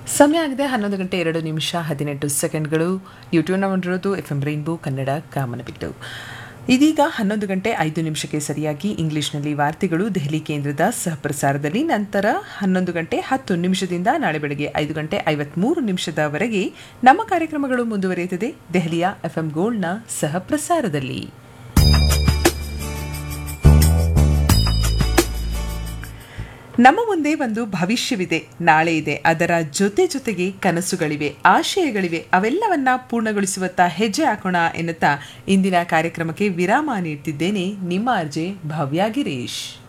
ಸಮಯ ಆಗಿದೆ ಹನ್ನೊಂದು ಗಂಟೆ ಎರಡು ನಿಮಿಷ ಹದಿನೆಂಟು ಸೆಕೆಂಡ್ಗಳು ಯೂಟ್ಯೂಬ್ನ ಮಾಡಿರೋದು ಎಫ್ ಎಂ ರೈನ್ಬೋ ಕನ್ನಡ ಕಾಮನಬಿಟ್ಟು ಇದೀಗ ಹನ್ನೊಂದು ಗಂಟೆ ಐದು ನಿಮಿಷಕ್ಕೆ ಸರಿಯಾಗಿ ಇಂಗ್ಲಿಷ್ನಲ್ಲಿ ವಾರ್ತೆಗಳು ದೆಹಲಿ ಕೇಂದ್ರದ ಸಹಪ್ರಸಾರದಲ್ಲಿ ನಂತರ ಹನ್ನೊಂದು ಗಂಟೆ ಹತ್ತು ನಿಮಿಷದಿಂದ ನಾಳೆ ಬೆಳಗ್ಗೆ ಐದು ಗಂಟೆ ಐವತ್ಮೂರು ನಿಮಿಷದವರೆಗೆ ನಮ್ಮ ಕಾರ್ಯಕ್ರಮಗಳು ಮುಂದುವರಿಯುತ್ತದೆ ದೆಹಲಿಯ ಎಫ್ಎಂ ಗೋಲ್ಡ್ನ ಸಹಪ್ರಸಾರದಲ್ಲಿ ನಮ್ಮ ಮುಂದೆ ಒಂದು ಭವಿಷ್ಯವಿದೆ ನಾಳೆ ಇದೆ ಅದರ ಜೊತೆ ಜೊತೆಗೆ ಕನಸುಗಳಿವೆ ಆಶಯಗಳಿವೆ ಅವೆಲ್ಲವನ್ನ ಪೂರ್ಣಗೊಳಿಸುವತ್ತ ಹೆಜ್ಜೆ ಹಾಕೋಣ ಎನ್ನುತ್ತಾ ಇಂದಿನ ಕಾರ್ಯಕ್ರಮಕ್ಕೆ ವಿರಾಮ ನೀಡ್ತಿದ್ದೇನೆ ನಿಮ್ಮ ಅರ್ಜೆ ಭವ್ಯ ಗಿರೀಶ್